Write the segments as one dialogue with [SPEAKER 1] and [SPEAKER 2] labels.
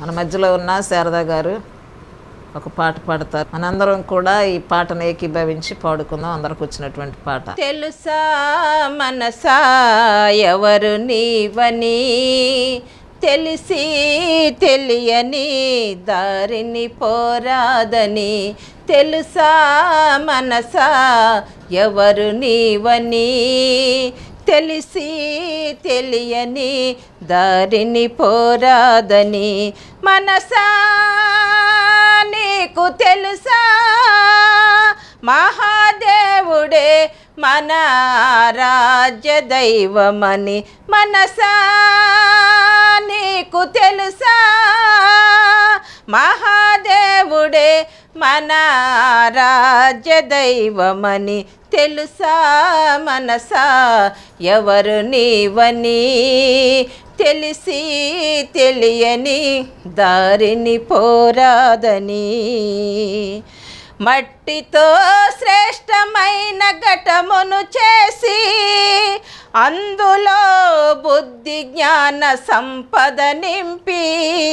[SPEAKER 1] మన మధ్యలో ఉన్న శారదా గారు ఒక పాట పాడతారు మనందరం కూడా ఈ పాటను ఏకీభవించి పాడుకుందాం అందరికి వచ్చినటువంటి పాట తెలుసా మనసా ఎవరు నీవని తెలిసి తెలియని దారిని పోరాదని తెలుసా మనసా ఎవరు నీవని తెలిసి తెలియని దారిని పోరాదని మనసా నీకు తెలుసా మహాదేవుడే మన రాజ్య దైవమని మనసా నీకు తెలుసా మహాదేవుడే మన రాజ్య దైవమని తెలుసా మనసా ఎవరు నీవని తెలిసి తెలియని దారిని పోరాదని మట్టితో శ్రేష్టమైన ఘటమును చేసి అందులో బుద్ధి జ్ఞాన సంపద నింపి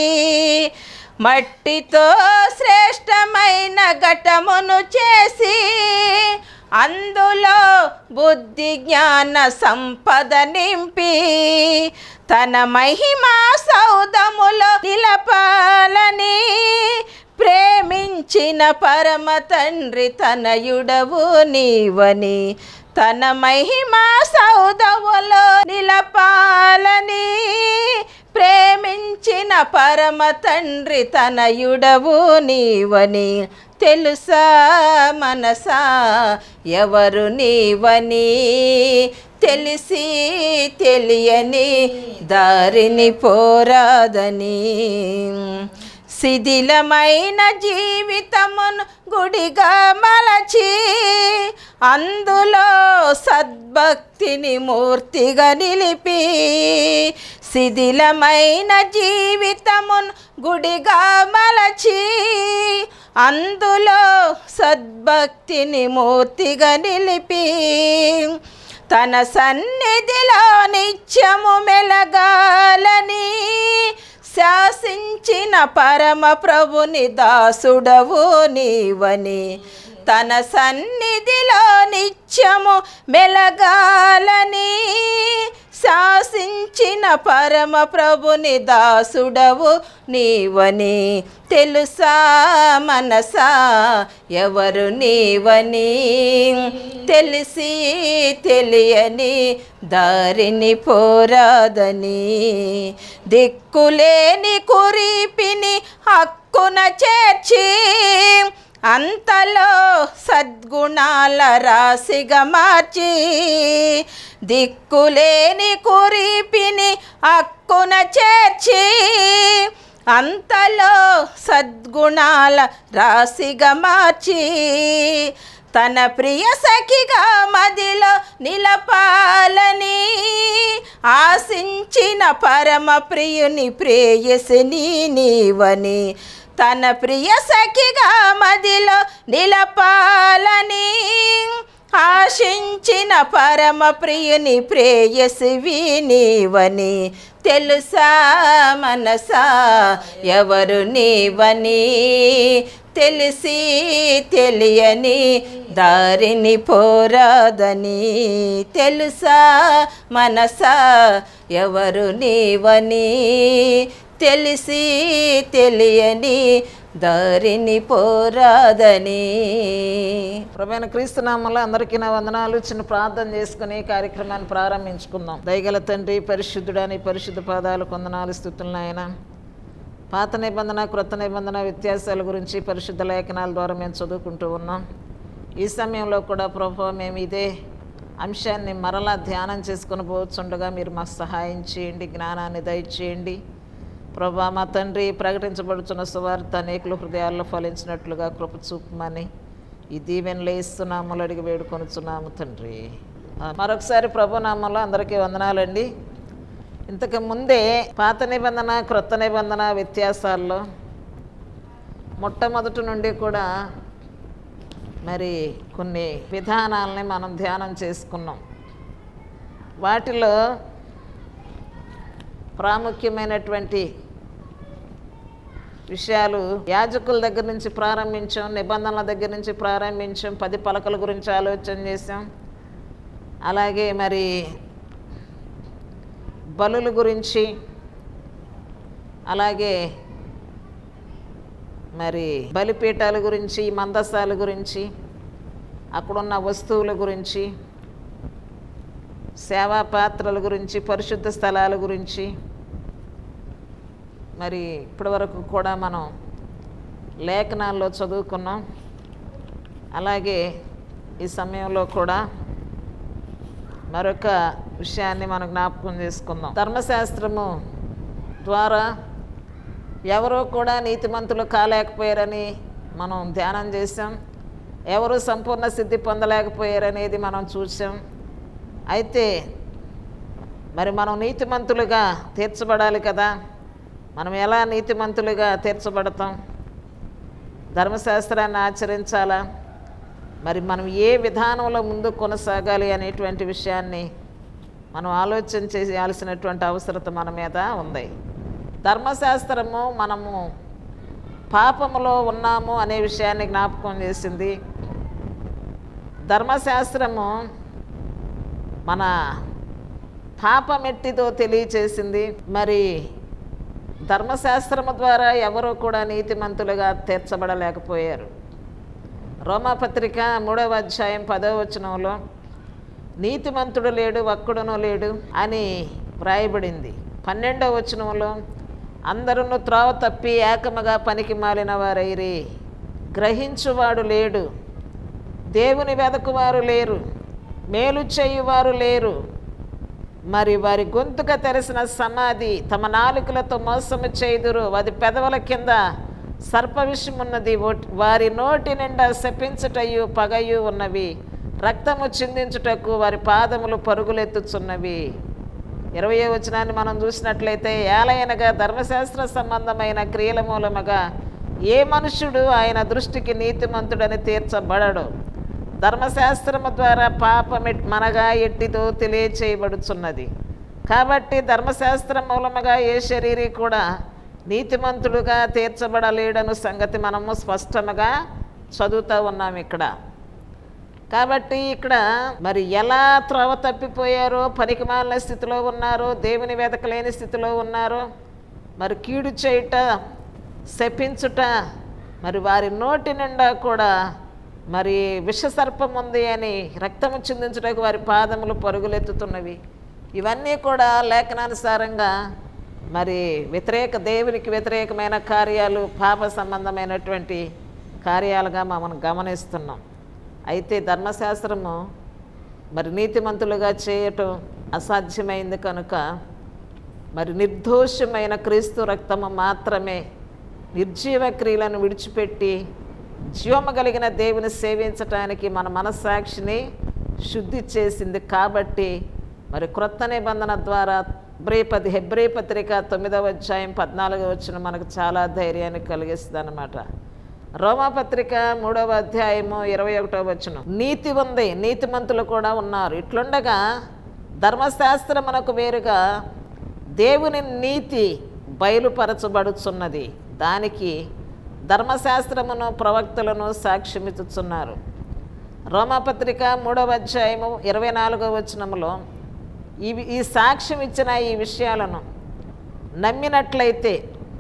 [SPEAKER 1] మట్టితో శ్రేష్టమైన ఘటమును చేసి అందులో బుద్ధి జ్ఞాన సంపద నింపి తన మహిమా సౌదములో నిలపాలని ప్రేమించిన పరమ తండ్రి తనయుడవు నీవని తన మహిమా సౌదములో నిలపాలని ప్రేమించిన పరమ తండ్రి తనయుడవు నీవని తెలుసా మనసా ఎవరు నీవని తెలిసి తెలియని దారిని పోరాదని శిథిలమైన జీవితమును గుడిగా మలచి అందులో సద్భక్తిని మూర్తిగా నిలిపి శిథిలమైన జీవితమును గుడిగా మలచి అందులో సద్భక్తిని మూర్తిగా నిలిపి తన సన్నిధిలో నిత్యము మెలగాలని శాసించిన పరమ ప్రభుని దాసుడవు నీవని తన సన్నిధిలో నిత్యము మెలగాలని శాసించిన పరమ ప్రభుని దాసుడవు నీవని తెలుసా మనసా ఎవరు నీవని తెలిసి తెలియని దారిని పోరాదని దిక్కులేని కురిపిని హక్కున చేర్చి అంతలో సద్గుణాల రాశిగా మార్చి దిక్కులేని కురిపిని హక్కున చేర్చి అంతలో సద్గుణాల రాశిగా మార్చి తన ప్రియ సఖిగా మదిలో నిలపాలని ఆశించిన పరమ ప్రియుని ప్రేయసిని నీవని తన ప్రియ సఖిగా మదిలో నిలపాలని ఆశించిన పరమ ప్రియుని ప్రేయసివి నీవని తెలుసా మనసా ఎవరు నీవని తెలిసి తెలియని దారిని పోరాదని తెలుసా మనసా ఎవరు నీవని తెలిసి తెలియని దారిని పోరాదని ప్రభైన క్రీస్తునామంలో అందరికీ నా వందనాలు చిన్న ప్రార్థన చేసుకుని కార్యక్రమాన్ని ప్రారంభించుకుందాం దయగల తండ్రి పరిశుద్ధుడని పరిశుద్ధ పాదాలు కొందనాలు స్థుతులను ఆయన పాత నిబంధన క్రొత్త నిబంధన వ్యత్యాసాల గురించి పరిశుద్ధ లేఖనాల ద్వారా మేము చదువుకుంటూ ఉన్నాం ఈ సమయంలో కూడా ప్రభు మేము ఇదే అంశాన్ని మరలా ధ్యానం చేసుకుని పోవచ్చుండగా మీరు మాకు సహాయం చేయండి జ్ఞానాన్ని దయచేయండి ప్రభా మా తండ్రి ప్రకటించబడుతున్న సువార్త అనేకులు హృదయాల్లో ఫలించినట్లుగా కృప చూపమని ఈ దీవెనలు ఇస్తున్నాములు అడిగి వేడుకొనుచున్నాము తండ్రి ఆ, మరొకసారి ప్రభు నామంలో అందరికీ వందనాలండి ఇంతకు ముందే పాత నిబంధన క్రొత్త నిబంధన వ్యత్యాసాల్లో మొట్టమొదటి నుండి కూడా మరి కొన్ని విధానాలని మనం ధ్యానం చేసుకున్నాం వాటిలో ప్రాముఖ్యమైనటువంటి విషయాలు యాజకుల దగ్గర నుంచి ప్రారంభించాం నిబంధనల దగ్గర నుంచి ప్రారంభించాం పది పలకల గురించి ఆలోచన చేసాం అలాగే మరి బలుల గురించి అలాగే మరి బలిపీఠాల గురించి మందసాల గురించి అక్కడున్న వస్తువుల గురించి సేవా పాత్రల గురించి పరిశుద్ధ స్థలాల గురించి మరి ఇప్పటివరకు కూడా మనం లేఖనాల్లో చదువుకున్నాం అలాగే ఈ సమయంలో కూడా మరొక విషయాన్ని మనం జ్ఞాపకం చేసుకుందాం ధర్మశాస్త్రము ద్వారా ఎవరో కూడా నీతిమంతులు కాలేకపోయారని మనం ధ్యానం చేసాం ఎవరు సంపూర్ణ సిద్ధి పొందలేకపోయారనేది మనం చూసాం అయితే మరి మనం నీతిమంతులుగా తీర్చబడాలి కదా మనం ఎలా నీతిమంతులుగా తీర్చబడతాం ధర్మశాస్త్రాన్ని ఆచరించాలా మరి మనం ఏ విధానంలో ముందు కొనసాగాలి అనేటువంటి విషయాన్ని మనం ఆలోచన చేయాల్సినటువంటి అవసరత మన మీద ఉంది ధర్మశాస్త్రము మనము పాపములో ఉన్నాము అనే విషయాన్ని జ్ఞాపకం చేసింది ధర్మశాస్త్రము మన పాపమెట్టిదో తెలియచేసింది మరి ధర్మశాస్త్రము ద్వారా ఎవరూ కూడా నీతిమంతులుగా తీర్చబడలేకపోయారు రోమాపత్రిక మూడవ అధ్యాయం పదవ వచనంలో నీతిమంతుడు లేడు ఒక్కడును లేడు అని వ్రాయబడింది పన్నెండవ వచనంలో అందరూ త్రోవ తప్పి ఏకముగా పనికి మాలిన వారైరి గ్రహించువాడు లేడు దేవుని వెదకువారు లేరు మేలు చేయువారు లేరు మరి వారి గొంతుక తెరిసిన సమాధి తమ నాలుకలతో మోసము చేయుదురు అది పెదవుల కింద సర్పవిషమున్నది వారి నోటి నిండా శపించుటయు పగయు ఉన్నవి రక్తము చిందించుటకు వారి పాదములు పరుగులెత్తుచున్నవి ఇరవై వచనాన్ని మనం చూసినట్లయితే ఏలయనగా ధర్మశాస్త్ర సంబంధమైన క్రియల మూలముగా ఏ మనుష్యుడు ఆయన దృష్టికి నీతిమంతుడని తీర్చబడడు ధర్మశాస్త్రము ద్వారా పాపమెట్ మనగా ఎట్టిదో తెలియచేయబడుచున్నది కాబట్టి ధర్మశాస్త్రం మూలముగా ఏ శరీరి కూడా నీతిమంతుడుగా తీర్చబడలేడను సంగతి మనము స్పష్టముగా చదువుతూ ఉన్నాం ఇక్కడ కాబట్టి ఇక్కడ మరి ఎలా త్రోవ తప్పిపోయారో పనికిమాలిన స్థితిలో ఉన్నారో దేవుని వెతకలేని స్థితిలో ఉన్నారో మరి కీడు చేయుట శపించుట మరి వారి నోటి నిండా కూడా మరి విషసర్పం ఉంది అని రక్తము చిందించుటకు వారి పాదములు పరుగులెత్తుతున్నవి ఇవన్నీ కూడా లేఖనానుసారంగా మరి వ్యతిరేక దేవునికి వ్యతిరేకమైన కార్యాలు పాప సంబంధమైనటువంటి కార్యాలుగా మనం గమనిస్తున్నాం అయితే ధర్మశాస్త్రము మరి నీతిమంతులుగా చేయటం అసాధ్యమైంది కనుక మరి నిర్దోషమైన క్రీస్తు రక్తము మాత్రమే నిర్జీవ క్రియలను విడిచిపెట్టి జీవము కలిగిన దేవుని సేవించటానికి మన మనస్సాక్షిని శుద్ధి చేసింది కాబట్టి మరి క్రొత్త నిబంధన ద్వారా బ్రేపతి హెబ్రే పత్రిక తొమ్మిదవ అధ్యాయం పద్నాలుగవ వచ్చిన మనకు చాలా ధైర్యాన్ని కలిగిస్తుంది అనమాట రోమాపత్రిక మూడవ అధ్యాయము ఇరవై ఒకటవ వచ్చిన నీతి ఉంది నీతిమంతులు కూడా ఉన్నారు ఇట్లుండగా ధర్మశాస్త్రమునకు వేరుగా దేవుని నీతి బయలుపరచబడుచున్నది దానికి ధర్మశాస్త్రమును ప్రవక్తలను సాక్ష్యమిచ్చుచున్నారు రోమాపత్రిక మూడవ అధ్యాయము ఇరవై నాలుగవ వచనములో ఇవి ఈ సాక్ష్యం ఇచ్చిన ఈ విషయాలను నమ్మినట్లయితే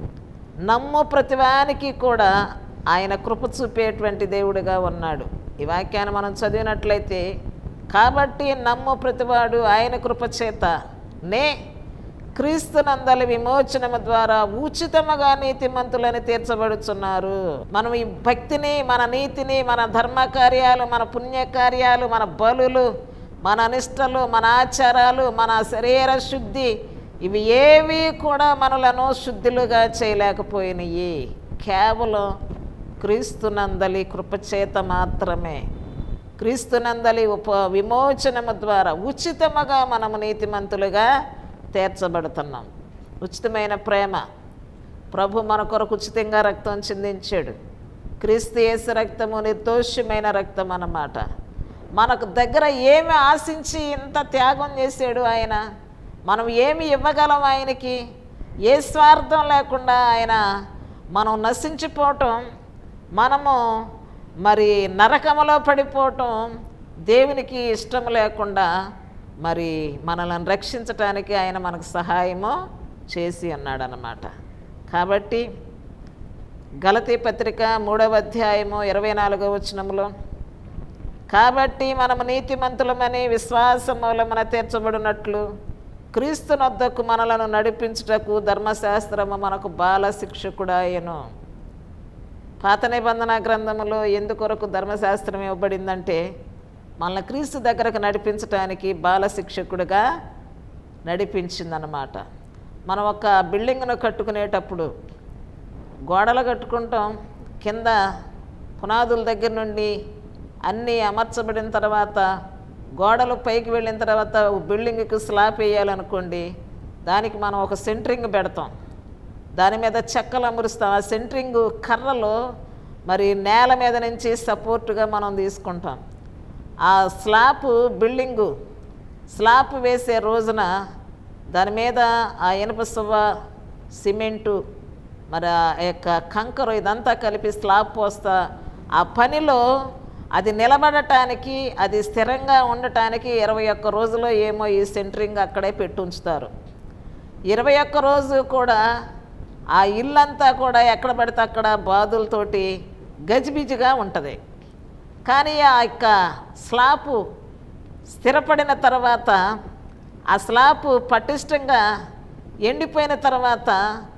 [SPEAKER 1] నమ్ము ప్రతివానికి కూడా ఆయన కృప చూపేటువంటి దేవుడిగా ఉన్నాడు ఈ వాక్యాన్ని మనం చదివినట్లయితే కాబట్టి నమ్ము ప్రతివాడు ఆయన కృప చేత నే క్రీస్తునందలి విమోచనము ద్వారా ఉచితముగా నీతిమంతులని తీర్చబడుచున్నారు మనం ఈ భక్తిని మన నీతిని మన ధర్మ కార్యాలు మన పుణ్యకార్యాలు మన బలులు మన అనిష్టలు మన ఆచారాలు మన శరీర శుద్ధి ఇవి ఏవి కూడా మనలను శుద్ధులుగా చేయలేకపోయినాయి కేవలం క్రీస్తునందలి కృపచేత మాత్రమే క్రీస్తునందలి ఉప విమోచనము ద్వారా ఉచితముగా మనము నీతిమంతులుగా తీర్చబడుతున్నాం ఉచితమైన ప్రేమ ప్రభు మన కొరకు ఉచితంగా రక్తం చిందించాడు క్రీస్తు యేసు రక్తము నిర్దోషమైన రక్తం అన్నమాట మనకు దగ్గర ఏమి ఆశించి ఇంత త్యాగం చేశాడు ఆయన మనం ఏమి ఇవ్వగలం ఆయనకి ఏ స్వార్థం లేకుండా ఆయన మనం నశించిపోవటం మనము మరి నరకములో పడిపోవటం దేవునికి ఇష్టం లేకుండా మరి మనల్ని రక్షించటానికి ఆయన మనకు సహాయము చేసి అన్నాడనమాట కాబట్టి గలతీ పత్రిక మూడవ అధ్యాయము ఇరవై నాలుగవ వచనములో కాబట్టి మనము నీతిమంతులమని విశ్వాస మూలమున తీర్చబడినట్లు క్రీస్తునొద్దకు మనలను నడిపించుటకు ధర్మశాస్త్రము మనకు బాల శిక్షకుడాయను పాత నిబంధన గ్రంథములో ఎందుకొరకు ధర్మశాస్త్రం ఇవ్వబడిందంటే మనల్ని క్రీస్తు దగ్గరకు నడిపించటానికి బాల శిక్షకుడిగా నడిపించిందనమాట మనం ఒక బిల్డింగ్ను కట్టుకునేటప్పుడు గోడలు కట్టుకుంటాం కింద పునాదుల దగ్గర నుండి అన్నీ అమర్చబడిన తర్వాత గోడలు పైకి వెళ్ళిన తర్వాత బిల్డింగ్కి స్లాబ్ వేయాలనుకోండి దానికి మనం ఒక సెంట్రింగ్ పెడతాం దాని మీద చెక్కలు అమరుస్తాం ఆ సెంట్రింగ్ కర్రలు మరి నేల మీద నుంచి సపోర్టుగా మనం తీసుకుంటాం ఆ స్లాబ్ బిల్డింగు స్లాబ్ వేసే రోజున దాని మీద ఆ ఇనుప సువ్వ సిమెంటు మరి ఆ యొక్క కంకరు ఇదంతా కలిపి స్లాబ్ పోస్తా ఆ పనిలో అది నిలబడటానికి అది స్థిరంగా ఉండటానికి ఇరవై ఒక్క రోజులో ఏమో ఈ సెంటరింగ్ అక్కడే పెట్టి ఉంచుతారు ఇరవై ఒక్క రోజు కూడా ఆ ఇల్లంతా కూడా ఎక్కడ పడితే అక్కడ బాధులతోటి గజిబిజిగా ఉంటుంది కానీ ఆ యొక్క స్లాపు స్థిరపడిన తర్వాత ఆ స్లాపు పటిష్టంగా ఎండిపోయిన తర్వాత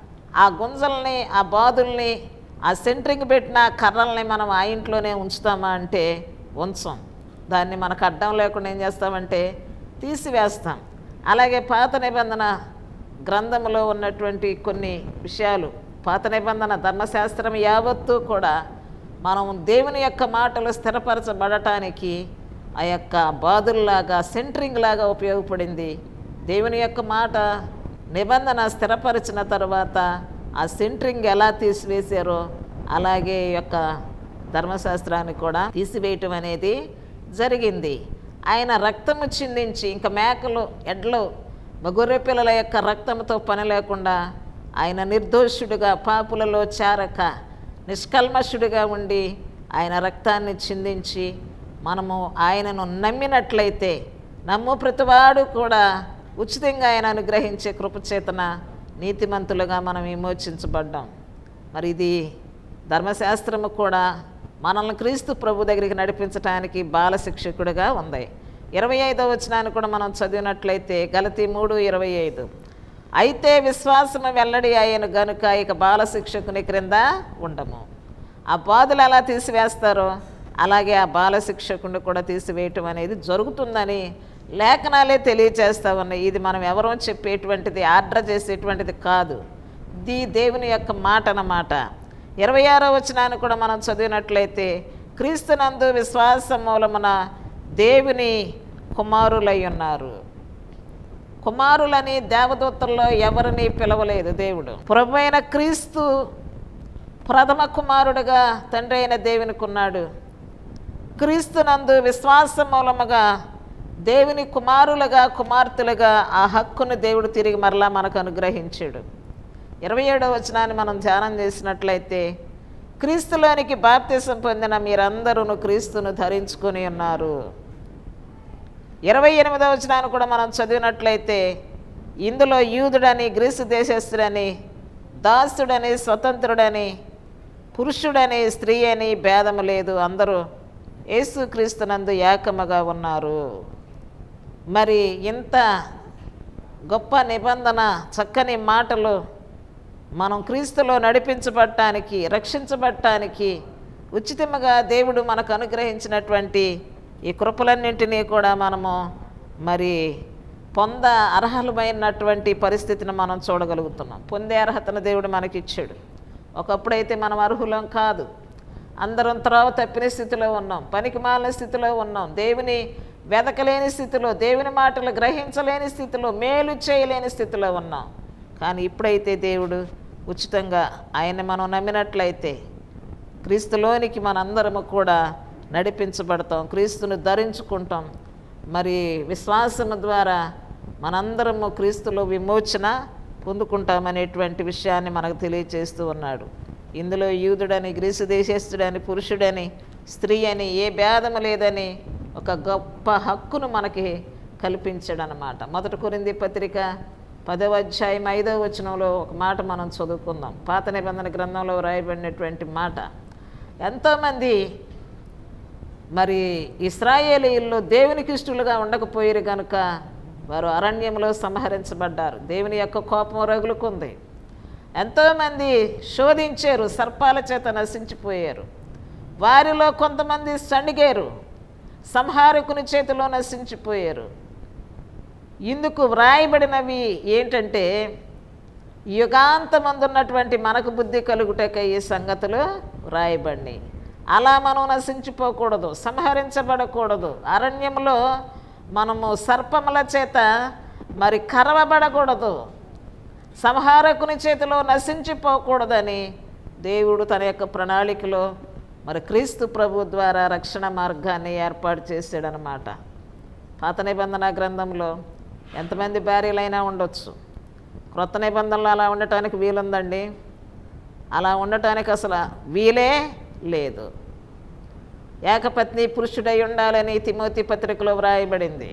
[SPEAKER 1] ఆ గుంజల్ని ఆ బాదుల్ని ఆ సెంటరింగ్ పెట్టిన కర్రల్ని మనం ఆ ఇంట్లోనే ఉంచుతామా అంటే ఉంచం దాన్ని మనకు అడ్డం లేకుండా ఏం చేస్తామంటే తీసివేస్తాం అలాగే పాత నిబంధన గ్రంథంలో ఉన్నటువంటి కొన్ని విషయాలు పాత నిబంధన ధర్మశాస్త్రం యావత్తూ కూడా మనం దేవుని యొక్క మాటలు స్థిరపరచబడటానికి ఆ యొక్క బాదుల్లాగా సెంటరింగ్ లాగా ఉపయోగపడింది దేవుని యొక్క మాట నిబంధన స్థిరపరిచిన తర్వాత ఆ సెంటరింగ్ ఎలా తీసివేశారో అలాగే ఈ యొక్క ధర్మశాస్త్రాన్ని కూడా తీసివేయటం అనేది జరిగింది ఆయన రక్తము చిందించి ఇంకా మేకలు ఎడ్లు గొర్రె పిల్లల యొక్క రక్తంతో పని లేకుండా ఆయన నిర్దోషుడిగా పాపులలో చారక నిష్కల్మషుడిగా ఉండి ఆయన రక్తాన్ని చిందించి మనము ఆయనను నమ్మినట్లయితే నమ్ము ప్రతివాడు కూడా ఉచితంగా ఆయన అనుగ్రహించే కృపచేతన నీతిమంతులుగా మనం విమోచించబడ్డాం మరి ఇది ధర్మశాస్త్రము కూడా మనల్ని క్రీస్తు ప్రభు దగ్గరికి నడిపించడానికి బాల శిక్షకుడిగా ఉంది ఇరవై ఐదో వచనాన్ని కూడా మనం చదివినట్లయితే గలతి మూడు ఇరవై ఐదు అయితే విశ్వాసము వెల్లడి అయ్యను గనుక ఇక బాల శిక్షకుని క్రింద ఉండము ఆ బాధలు ఎలా తీసివేస్తారో అలాగే ఆ బాల శిక్షకుని కూడా తీసివేయటం అనేది జరుగుతుందని లేఖనాలే తెలియచేస్తా ఉన్నాయి ఇది మనం ఎవరో చెప్పేటువంటిది ఆర్డర్ చేసేటువంటిది కాదు ఇది దేవుని యొక్క మాట అన్నమాట ఇరవై ఆరో వచనాన్ని కూడా మనం చదివినట్లయితే క్రీస్తునందు విశ్వాస మూలమున దేవుని కుమారులై ఉన్నారు కుమారులని దేవదూతల్లో ఎవరిని పిలవలేదు దేవుడు ప్రభు అయిన క్రీస్తు ప్రథమ కుమారుడుగా తండ్రి అయిన దేవునికి ఉన్నాడు క్రీస్తునందు విశ్వాస మూలముగా దేవుని కుమారులుగా కుమార్తెలుగా ఆ హక్కును దేవుడు తిరిగి మరలా మనకు అనుగ్రహించాడు ఇరవై ఏడవ వచనాన్ని మనం ధ్యానం చేసినట్లయితే క్రీస్తులోనికి బాప్తిసం పొందిన మీరందరూ క్రీస్తును ధరించుకొని ఉన్నారు ఇరవై ఎనిమిదవ వచనాన్ని కూడా మనం చదివినట్లయితే ఇందులో యూదుడని గ్రీసు దేశస్థుడని దాసుడని స్వతంత్రుడని పురుషుడని స్త్రీ అని భేదము లేదు అందరూ యేసుక్రీస్తునందు ఏకముగా ఉన్నారు మరి ఇంత గొప్ప నిబంధన చక్కని మాటలు మనం క్రీస్తులో నడిపించబడటానికి రక్షించబడటానికి ఉచితముగా దేవుడు మనకు అనుగ్రహించినటువంటి ఈ కృపలన్నింటినీ కూడా మనము మరి పొంద అర్హలమైనటువంటి పరిస్థితిని మనం చూడగలుగుతున్నాం పొందే అర్హతను దేవుడు మనకిచ్చాడు ఒకప్పుడైతే మనం అర్హులం కాదు అందరం త్రోవ తప్పిన స్థితిలో ఉన్నాం పనికి మాలిన స్థితిలో ఉన్నాం దేవుని వెదకలేని స్థితిలో దేవుని మాటలు గ్రహించలేని స్థితిలో మేలు చేయలేని స్థితిలో ఉన్నాం కానీ ఇప్పుడైతే దేవుడు ఉచితంగా ఆయన్ని మనం నమ్మినట్లయితే క్రీస్తులోనికి మనందరము కూడా నడిపించబడతాం క్రీస్తును ధరించుకుంటాం మరి విశ్వాసము ద్వారా మనందరము క్రీస్తులో విమోచన పొందుకుంటామనేటువంటి విషయాన్ని మనకు తెలియచేస్తూ ఉన్నాడు ఇందులో యూదుడని గ్రీసు దేశస్థుడని పురుషుడని స్త్రీ అని ఏ భేదము లేదని ఒక గొప్ప హక్కును మనకి కల్పించాడనమాట మొదటి కొరింది పత్రిక పదవ అధ్యాయం ఐదవ వచనంలో ఒక మాట మనం చదువుకుందాం పాత నిబంధన గ్రంథంలో వ్రాయబడినటువంటి మాట ఎంతోమంది మరి ఇస్రాయేలీల్లో దేవునికి ఇష్టలుగా ఉండకపోయారు కనుక వారు అరణ్యంలో సంహరించబడ్డారు దేవుని యొక్క కోపం రగులుకుంది ఎంతోమంది శోధించారు సర్పాల చేత నశించిపోయారు వారిలో కొంతమంది సణిగారు సంహారకుని చేతిలో నశించిపోయారు ఇందుకు వ్రాయబడినవి ఏంటంటే యుగాంతమందున్నటువంటి మనకు బుద్ధి కలుగుటకై ఈ సంగతులు వ్రాయబడినాయి అలా మనం నశించిపోకూడదు సంహరించబడకూడదు అరణ్యంలో మనము సర్పముల చేత మరి కరవబడకూడదు సంహారకుని చేతిలో నశించిపోకూడదని దేవుడు తన యొక్క ప్రణాళికలో మరి క్రీస్తు ప్రభు ద్వారా రక్షణ మార్గాన్ని ఏర్పాటు చేశాడనమాట పాత నిబంధన గ్రంథంలో ఎంతమంది భార్యలైనా ఉండొచ్చు క్రొత్త నిబంధనలు అలా ఉండటానికి వీలుందండి అలా ఉండటానికి అసలు వీలే లేదు ఏకపత్ని పురుషుడై ఉండాలని తిమోతి పత్రికలో వ్రాయబడింది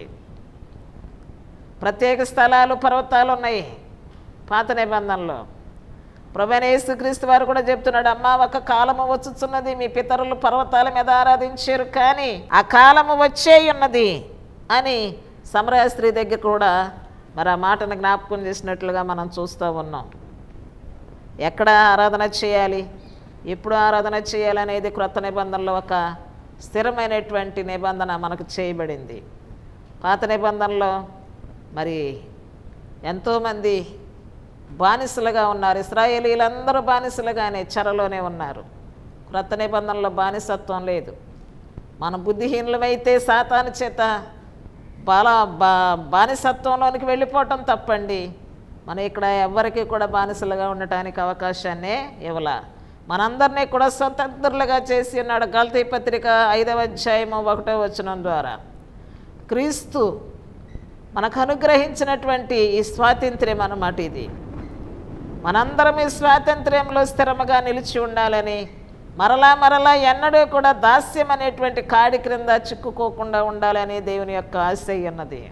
[SPEAKER 1] ప్రత్యేక స్థలాలు పర్వతాలు ఉన్నాయి పాత నిబంధనలో ప్రభనేసు క్రీస్తు వారు కూడా చెప్తున్నాడు అమ్మ ఒక కాలము వచ్చుచున్నది మీ పితరులు పర్వతాల మీద ఆరాధించారు కానీ ఆ కాలము వచ్చే ఉన్నది అని సమరయ స్త్రీ దగ్గర కూడా మరి ఆ మాటను జ్ఞాపకం చేసినట్లుగా మనం చూస్తూ ఉన్నాం ఎక్కడ ఆరాధన చేయాలి ఎప్పుడు ఆరాధన చేయాలనేది క్రొత్త నిబంధనలో ఒక స్థిరమైనటువంటి నిబంధన మనకు చేయబడింది పాత నిబంధనలో మరి ఎంతోమంది బానిసలుగా ఉన్నారు ఇస్రాయేలీలందరూ బానిసలుగానే చెరలోనే ఉన్నారు క్రొత్త నిబంధనలో బానిసత్వం లేదు మన బుద్ధిహీనులమైతే సాతాను చేత బాల బా బానిసత్వంలోనికి వెళ్ళిపోవటం తప్పండి మనం ఇక్కడ ఎవ్వరికి కూడా బానిసలుగా ఉండటానికి అవకాశాన్నే ఇవ్వాల మనందరినీ కూడా స్వతంత్రులుగా చేసి ఉన్నాడు గల్తీ పత్రిక ఐదవ అధ్యాయము ఒకటో వచనం ద్వారా క్రీస్తు మనకు అనుగ్రహించినటువంటి ఈ స్వాతంత్ర్యం అన్నమాట ఇది మనందరం ఈ స్వాతంత్ర్యంలో స్థిరముగా నిలిచి ఉండాలని మరలా మరలా ఎన్నడూ కూడా దాస్యం అనేటువంటి కాడి క్రింద చిక్కుకోకుండా ఉండాలని దేవుని యొక్క ఆశ ఉన్నది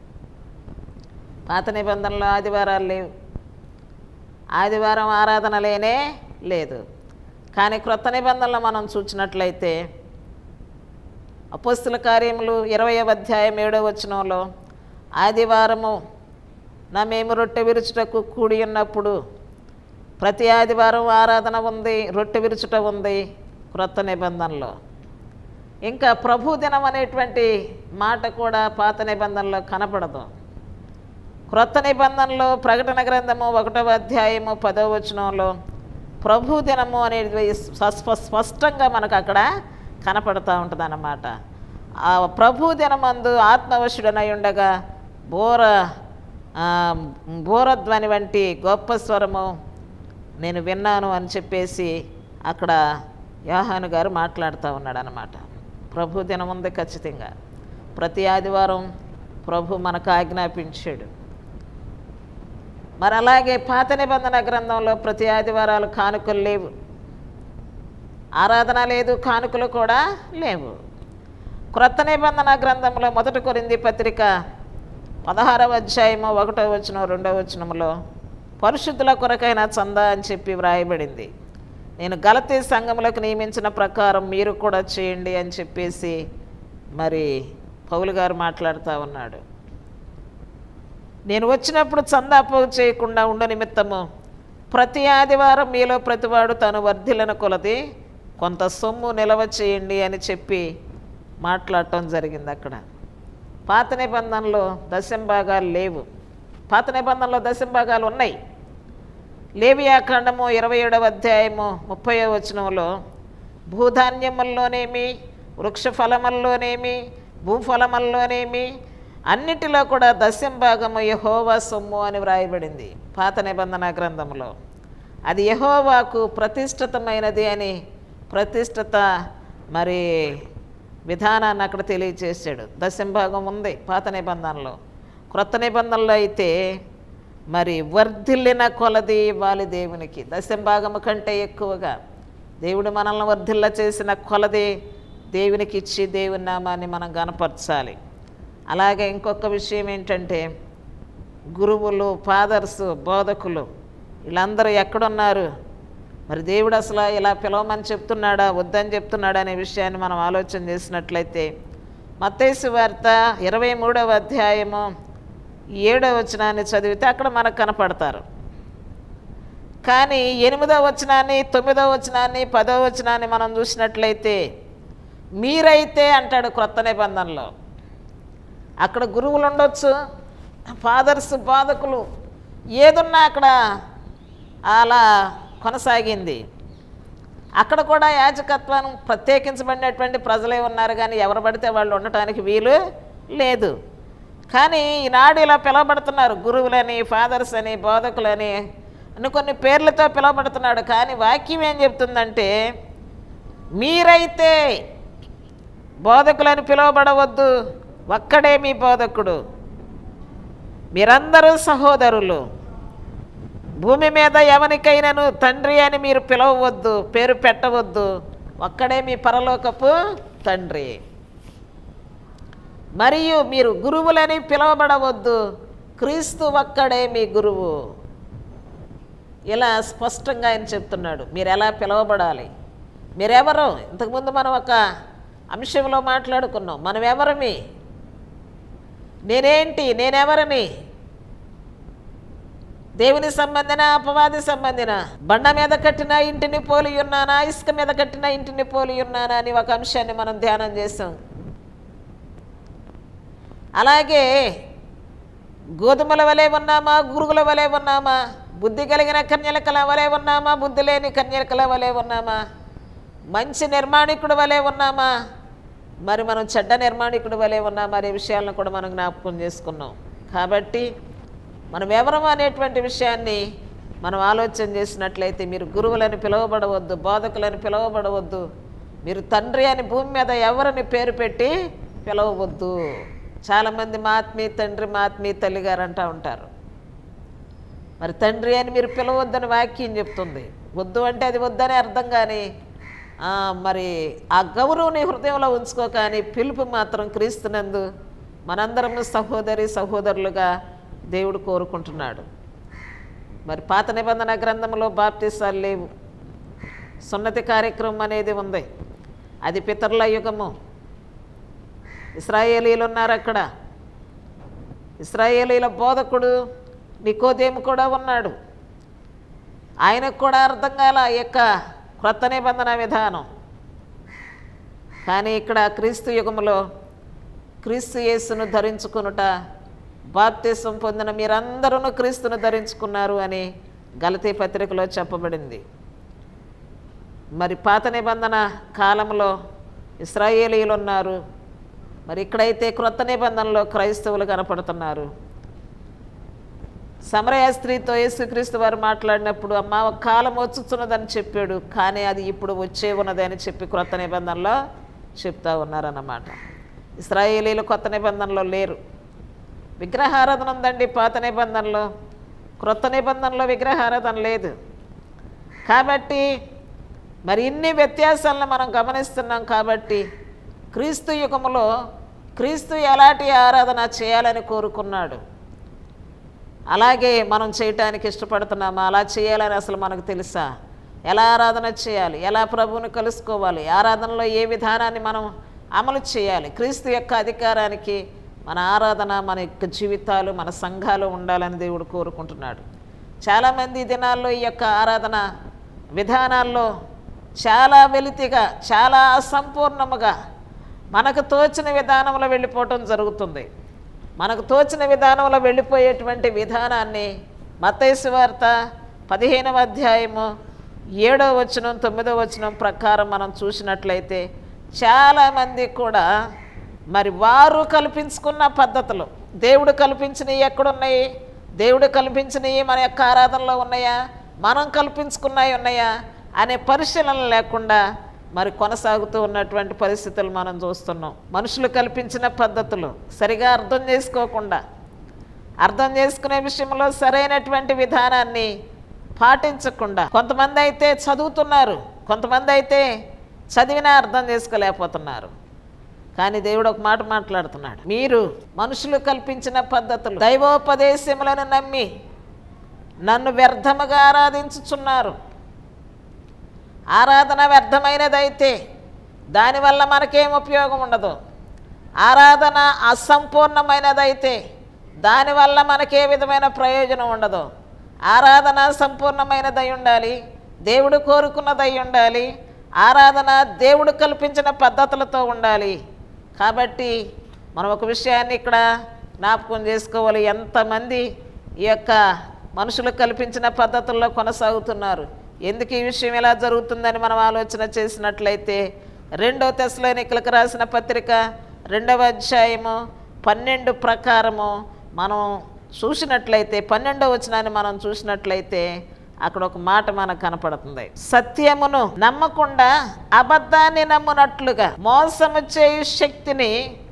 [SPEAKER 1] పాత నిబంధనలో ఆదివారాలు లేవు ఆదివారం ఆరాధన లేనే లేదు కానీ క్రొత్త నిబంధనలు మనం చూసినట్లయితే అపోస్తుల కార్యములు ఇరవై అధ్యాయం ఏడవ వచనంలో ఆదివారము నా మేము రొట్టె విరుచుటకు కూడి ఉన్నప్పుడు ప్రతి ఆదివారం ఆరాధన ఉంది రొట్టె విరుచుట ఉంది క్రొత్త నిబంధనలో ఇంకా ప్రభు దినం అనేటువంటి మాట కూడా పాత నిబంధనలో కనపడదు క్రొత్త నిబంధనలో ప్రకటన గ్రంథము ఒకటవ అధ్యాయము పదవ వచనంలో ప్రభు దినము అనేది స్ప- స్పష్టంగా మనకు అక్కడ కనపడుతూ ఉంటుంది అన్నమాట ఆ ప్రభు దినమందు ఆత్మవశుడనై ఉండగా బోర ఆ, బోరధ్వని వంటి గొప్ప స్వరము నేను విన్నాను అని చెప్పేసి అక్కడ యోహాను గారు మాట్లాడుతూ ఉన్నాడు అనమాట ప్రభు దినం ఉంది ఖచ్చితంగా ప్రతి ఆదివారం ప్రభు మనకు ఆజ్ఞాపించాడు మరి అలాగే పాత నిబంధన గ్రంథంలో ప్రతి ఆదివారాలు కానుకలు లేవు ఆరాధన లేదు కానుకలు కూడా లేవు క్రొత్త నిబంధన గ్రంథంలో మొదటి కొరింది పత్రిక పదహారవ అధ్యాయము ఒకటో వచనం రెండవ వచనంలో పరిశుద్ధుల కొరకైన చందా అని చెప్పి వ్రాయబడింది నేను గలతీ సంఘములకు నియమించిన ప్రకారం మీరు కూడా చేయండి అని చెప్పేసి మరి పౌలు గారు మాట్లాడుతూ ఉన్నాడు నేను వచ్చినప్పుడు చందా పోగు చేయకుండా ఉండ నిమిత్తము ప్రతి ఆదివారం మీలో ప్రతివాడు తను వర్ధిలను కొలది కొంత సొమ్ము నిలవ చేయండి అని చెప్పి మాట్లాడటం జరిగింది అక్కడ పాత నిబంధనలో దశంభాగాలు లేవు పాత నిబంధనలో దశంభాగాలు ఉన్నాయి లేవియా ఖండము ఇరవై ఏడవ అధ్యాయము ముప్పై వచనంలో భూధాన్యముల్లోనేమి వృక్ష ఫలముల్లోనేమి భూఫలముల్లోనేమి అన్నిటిలో కూడా దశంభాగము యహోవా సొమ్ము అని వ్రాయబడింది పాత నిబంధన గ్రంథంలో అది యహోవాకు ప్రతిష్ఠితమైనది అని ప్రతిష్ఠిత మరి విధానాన్ని అక్కడ తెలియచేశాడు దశంభాగం ఉంది పాత నిబంధనలో క్రొత్త నిబంధనలో అయితే మరి వర్ధిల్లిన కొలది ఇవ్వాలి దేవునికి దశంభాగము కంటే ఎక్కువగా దేవుడు మనల్ని వర్ధిల్ల చేసిన కొలది దేవునికి ఇచ్చి దేవుని నామాన్ని మనం గనపరచాలి అలాగే ఇంకొక విషయం ఏంటంటే గురువులు ఫాదర్స్ బోధకులు వీళ్ళందరూ ఎక్కడున్నారు మరి దేవుడు అసలు ఇలా పిలవమని చెప్తున్నాడా వద్దని చెప్తున్నాడా అనే విషయాన్ని మనం ఆలోచన చేసినట్లయితే మత్తేసు వార్త ఇరవై మూడవ అధ్యాయము ఏడవ వచనాన్ని చదివితే అక్కడ మనకు కనపడతారు కానీ ఎనిమిదవ వచనాన్ని తొమ్మిదవ వచనాన్ని పదవ వచనాన్ని మనం చూసినట్లయితే మీరైతే అంటాడు క్రొత్త నిబంధనలో అక్కడ గురువులు ఉండొచ్చు ఫాదర్స్ బాధకులు ఏదున్నా అక్కడ అలా కొనసాగింది అక్కడ కూడా యాజకత్వం ప్రత్యేకించబడినటువంటి ప్రజలే ఉన్నారు కానీ ఎవరు పడితే వాళ్ళు ఉండటానికి వీలు లేదు కానీ ఈనాడు ఇలా పిలువబడుతున్నారు గురువులని ఫాదర్స్ అని బోధకులని అని కొన్ని పేర్లతో పిలువబడుతున్నాడు కానీ వాక్యం ఏం చెప్తుందంటే మీరైతే బోధకులని పిలువబడవద్దు ఒక్కడే మీ బోధకుడు మీరందరూ సహోదరులు భూమి మీద ఎవరికైనాను తండ్రి అని మీరు పిలవవద్దు పేరు పెట్టవద్దు ఒక్కడే మీ పరలోకపు తండ్రి మరియు మీరు గురువులని పిలవబడవద్దు క్రీస్తు ఒక్కడే మీ గురువు ఇలా స్పష్టంగా ఆయన చెప్తున్నాడు మీరు ఎలా పిలవబడాలి మీరెవరు ఇంతకుముందు మనం ఒక అంశంలో మాట్లాడుకున్నాం మనం ఎవరమి నేనేంటి నేనెవరని దేవుని సంబంధిన అపవాది సంబంధిన బండ మీద కట్టిన ఇంటిని పోలి ఉన్నానా ఇసుక మీద కట్టిన ఇంటిని పోలి ఉన్నానా అని ఒక అంశాన్ని మనం ధ్యానం చేసాం అలాగే గోధుమల వలె ఉన్నామా గురుగుల వలె ఉన్నామా బుద్ధి కలిగిన కన్యలకల వలె ఉన్నామా బుద్ధి లేని కన్యలకల వలె ఉన్నామా మంచి నిర్మాణికుడు వలె ఉన్నామా మరి మనం చెడ్డ నిర్మాణికుడు వలె ఉన్నామా అనే విషయాలను కూడా మనం జ్ఞాపకం చేసుకున్నాం కాబట్టి మనం ఎవరం అనేటువంటి విషయాన్ని మనం ఆలోచన చేసినట్లయితే మీరు గురువులని పిలువబడవద్దు బోధకులని పిలువబడవద్దు మీరు తండ్రి అని భూమి మీద ఎవరిని పేరు పెట్టి పిలవవద్దు చాలామంది మా ఆత్మీయ తండ్రి మా ఆత్మీయ తల్లి గారు అంటూ ఉంటారు మరి తండ్రి అని మీరు పిలవద్దని వాక్యం చెప్తుంది వద్దు అంటే అది వద్దని అర్థం కానీ ఆ, మరి ఆ గౌరవం నీ హృదయంలో ఉంచుకో కానీ పిలుపు మాత్రం క్రీస్తునందు మనందరము సహోదరి సహోదరులుగా దేవుడు కోరుకుంటున్నాడు మరి పాత నిబంధన గ్రంథంలో బాప్తిసాలు లేవు సున్నతి కార్యక్రమం అనేది ఉంది అది పితరుల యుగము ఇస్రాయేలీలు ఉన్నారు అక్కడ ఇస్రాయేలీల బోధకుడు నికోదేము కూడా ఉన్నాడు ఆయనకు కూడా అర్థం కాల ఈ యొక్క క్రొత్త నిబంధన విధానం కానీ ఇక్కడ క్రీస్తు యుగములో క్రీస్తు యేసును ధరించుకునుట బాప్తిసం పొందిన మీరందరూ క్రీస్తును ధరించుకున్నారు అని గలతీ పత్రికలో చెప్పబడింది మరి పాత నిబంధన కాలంలో ఇస్రాయేలీలు ఉన్నారు మరి ఇక్కడైతే క్రొత్త నిబంధనలో క్రైస్తవులు కనపడుతున్నారు సమరయ స్త్రీతో యేసుక్రీస్తు వారు మాట్లాడినప్పుడు అమ్మ ఒక కాలం వచ్చుతున్నదని చెప్పాడు కానీ అది ఇప్పుడు వచ్చే ఉన్నది అని చెప్పి క్రొత్త నిబంధనలో చెప్తా ఉన్నారన్నమాట ఇస్రాయేలీలు కొత్త నిబంధనలో లేరు విగ్రహారాధన ఉందండి పాత నిబంధనలో క్రొత్త నిబంధనలో విగ్రహారాధన లేదు కాబట్టి మరి ఇన్ని వ్యత్యాసాలను మనం గమనిస్తున్నాం కాబట్టి క్రీస్తు యుగములో క్రీస్తు ఎలాంటి ఆరాధన చేయాలని కోరుకున్నాడు అలాగే మనం చేయటానికి ఇష్టపడుతున్నామా అలా చేయాలని అసలు మనకు తెలుసా ఎలా ఆరాధన చేయాలి ఎలా ప్రభువుని కలుసుకోవాలి ఆరాధనలో ఏ విధానాన్ని మనం అమలు చేయాలి క్రీస్తు యొక్క అధికారానికి మన ఆరాధన మన యొక్క జీవితాలు మన సంఘాలు ఉండాలని దేవుడు కోరుకుంటున్నాడు చాలామంది ఈ దినాల్లో ఈ యొక్క ఆరాధన విధానాల్లో చాలా వెలితిగా చాలా అసంపూర్ణముగా మనకు తోచిన విధానంలో వెళ్ళిపోవటం జరుగుతుంది మనకు తోచిన విధానంలో వెళ్ళిపోయేటువంటి విధానాన్ని మత్తైసు వార్త పదిహేనవ అధ్యాయము ఏడో వచనం తొమ్మిదో వచనం ప్రకారం మనం చూసినట్లయితే చాలామంది కూడా మరి వారు కల్పించుకున్న పద్ధతులు దేవుడు కల్పించినవి ఎక్కడున్నాయి దేవుడు కల్పించినవి మన యొక్క ఆరాధనలో ఉన్నాయా మనం కల్పించుకున్నవి ఉన్నాయా అనే పరిశీలన లేకుండా మరి కొనసాగుతూ ఉన్నటువంటి పరిస్థితులు మనం చూస్తున్నాం మనుషులు కల్పించిన పద్ధతులు సరిగా అర్థం చేసుకోకుండా అర్థం చేసుకునే విషయంలో సరైనటువంటి విధానాన్ని పాటించకుండా కొంతమంది అయితే చదువుతున్నారు కొంతమంది అయితే చదివినా అర్థం చేసుకోలేకపోతున్నారు కానీ దేవుడు ఒక మాట మాట్లాడుతున్నాడు మీరు మనుషులు కల్పించిన పద్ధతులు దైవోపదేశములను నమ్మి నన్ను వ్యర్థముగా ఆరాధించుచున్నారు ఆరాధన వ్యర్థమైనదైతే దానివల్ల మనకేం ఉపయోగం ఉండదు ఆరాధన అసంపూర్ణమైనదైతే దానివల్ల మనకే విధమైన ప్రయోజనం ఉండదు ఆరాధన సంపూర్ణమైనదై ఉండాలి దేవుడు కోరుకున్నదై ఉండాలి ఆరాధన దేవుడు కల్పించిన పద్ధతులతో ఉండాలి కాబట్టి మనం ఒక విషయాన్ని ఇక్కడ జ్ఞాపకం చేసుకోవాలి ఎంతమంది ఈ యొక్క మనుషులు కల్పించిన పద్ధతుల్లో కొనసాగుతున్నారు ఎందుకు ఈ విషయం ఎలా జరుగుతుందని మనం ఆలోచన చేసినట్లయితే రెండో తెశలోనికలకు రాసిన పత్రిక రెండవ అధ్యాయము పన్నెండు ప్రకారము మనం చూసినట్లయితే పన్నెండవ వచనాన్ని మనం చూసినట్లయితే అక్కడ ఒక మాట మనకు కనపడుతుంది సత్యమును నమ్మకుండా అబద్ధాన్ని నమ్మునట్లుగా మోసము చేయు శక్తిని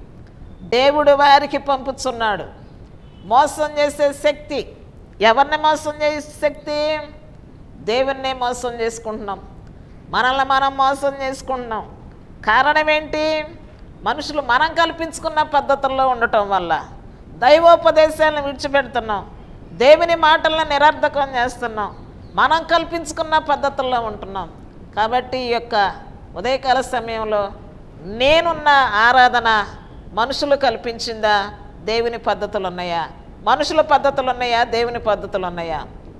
[SPEAKER 1] దేవుడు వారికి పంపుతున్నాడు మోసం చేసే శక్తి ఎవరిని మోసం చేసే శక్తి దేవుణ్ణి మోసం చేసుకుంటున్నాం మనల్ని మనం మోసం చేసుకుంటున్నాం కారణం ఏంటి మనుషులు మనం కల్పించుకున్న పద్ధతుల్లో ఉండటం వల్ల దైవోపదేశాలను విడిచిపెడుతున్నాం దేవుని మాటలను నిరర్ధకం చేస్తున్నాం మనం కల్పించుకున్న పద్ధతుల్లో ఉంటున్నాం కాబట్టి ఈ యొక్క ఉదయకాల సమయంలో నేనున్న ఆరాధన మనుషులు కల్పించిందా దేవుని పద్ధతులు ఉన్నాయా మనుషుల పద్ధతులు ఉన్నాయా దేవుని పద్ధతులు ఉన్నాయా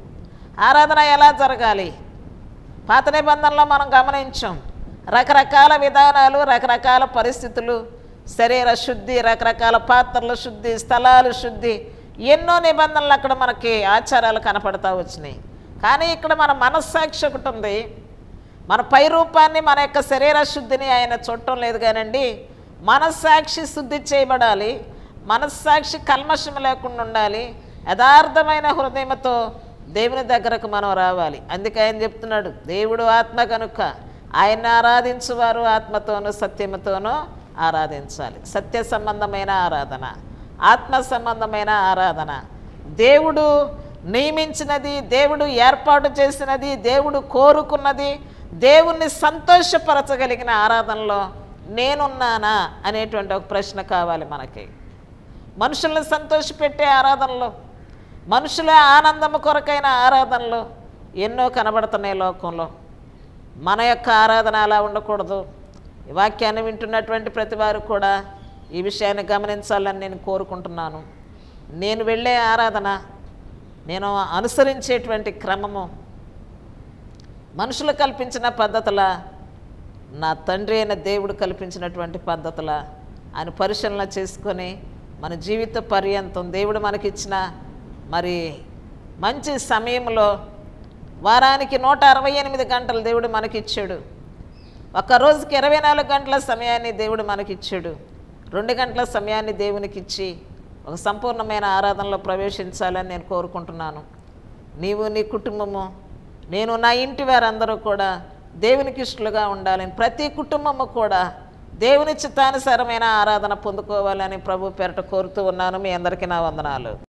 [SPEAKER 1] ఆరాధన ఎలా జరగాలి పాత నిబంధనలో మనం గమనించాం రకరకాల విధానాలు రకరకాల పరిస్థితులు శరీర శుద్ధి రకరకాల పాత్రల శుద్ధి స్థలాలు శుద్ధి ఎన్నో నిబంధనలు అక్కడ మనకి ఆచారాలు కనపడతా వచ్చినాయి కానీ ఇక్కడ మన మనస్సాక్షి ఒకటి ఉంది మన పై రూపాన్ని మన యొక్క శరీర శుద్ధిని ఆయన చూడటం లేదు కానండి మనస్సాక్షి శుద్ధి చేయబడాలి మనస్సాక్షి కల్మషం లేకుండా ఉండాలి యథార్థమైన హృదయంతో దేవుని దగ్గరకు మనం రావాలి అందుకే ఆయన చెప్తున్నాడు దేవుడు ఆత్మ కనుక ఆయన ఆరాధించువారు ఆత్మతోనూ సత్యముతోనూ ఆరాధించాలి సత్య సంబంధమైన ఆరాధన ఆత్మ సంబంధమైన ఆరాధన దేవుడు నియమించినది దేవుడు ఏర్పాటు చేసినది దేవుడు కోరుకున్నది దేవుణ్ణి సంతోషపరచగలిగిన ఆరాధనలో నేనున్నానా అనేటువంటి ఒక ప్రశ్న కావాలి మనకి మనుషుల్ని సంతోషపెట్టే ఆరాధనలో మనుషుల ఆనందము కొరకైన ఆరాధనలు ఎన్నో కనబడుతున్నాయి లోకంలో మన యొక్క ఆరాధన అలా ఉండకూడదు ఈ వాక్యాన్ని వింటున్నటువంటి ప్రతి వారు కూడా ఈ విషయాన్ని గమనించాలని నేను కోరుకుంటున్నాను నేను వెళ్ళే ఆరాధన నేను అనుసరించేటువంటి క్రమము మనుషులు కల్పించిన పద్ధతుల నా తండ్రి అయిన దేవుడు కల్పించినటువంటి పద్ధతుల ఆయన పరిశీలన చేసుకొని మన జీవిత పర్యంతం దేవుడు మనకిచ్చిన మరి మంచి సమయంలో వారానికి నూట అరవై ఎనిమిది గంటలు దేవుడు మనకిచ్చాడు ఒక రోజుకి ఇరవై నాలుగు గంటల సమయాన్ని దేవుడు మనకిచ్చాడు రెండు గంటల సమయాన్ని దేవునికి ఇచ్చి ఒక సంపూర్ణమైన ఆరాధనలో ప్రవేశించాలని నేను కోరుకుంటున్నాను నీవు నీ కుటుంబము నేను నా ఇంటి వారందరూ కూడా దేవునికి ఇష్టలుగా ఉండాలని ప్రతి కుటుంబము కూడా దేవుని చిత్తానుసారమైన ఆరాధన పొందుకోవాలని ప్రభు పేరట కోరుతూ ఉన్నాను మీ అందరికీ నా వందనాలు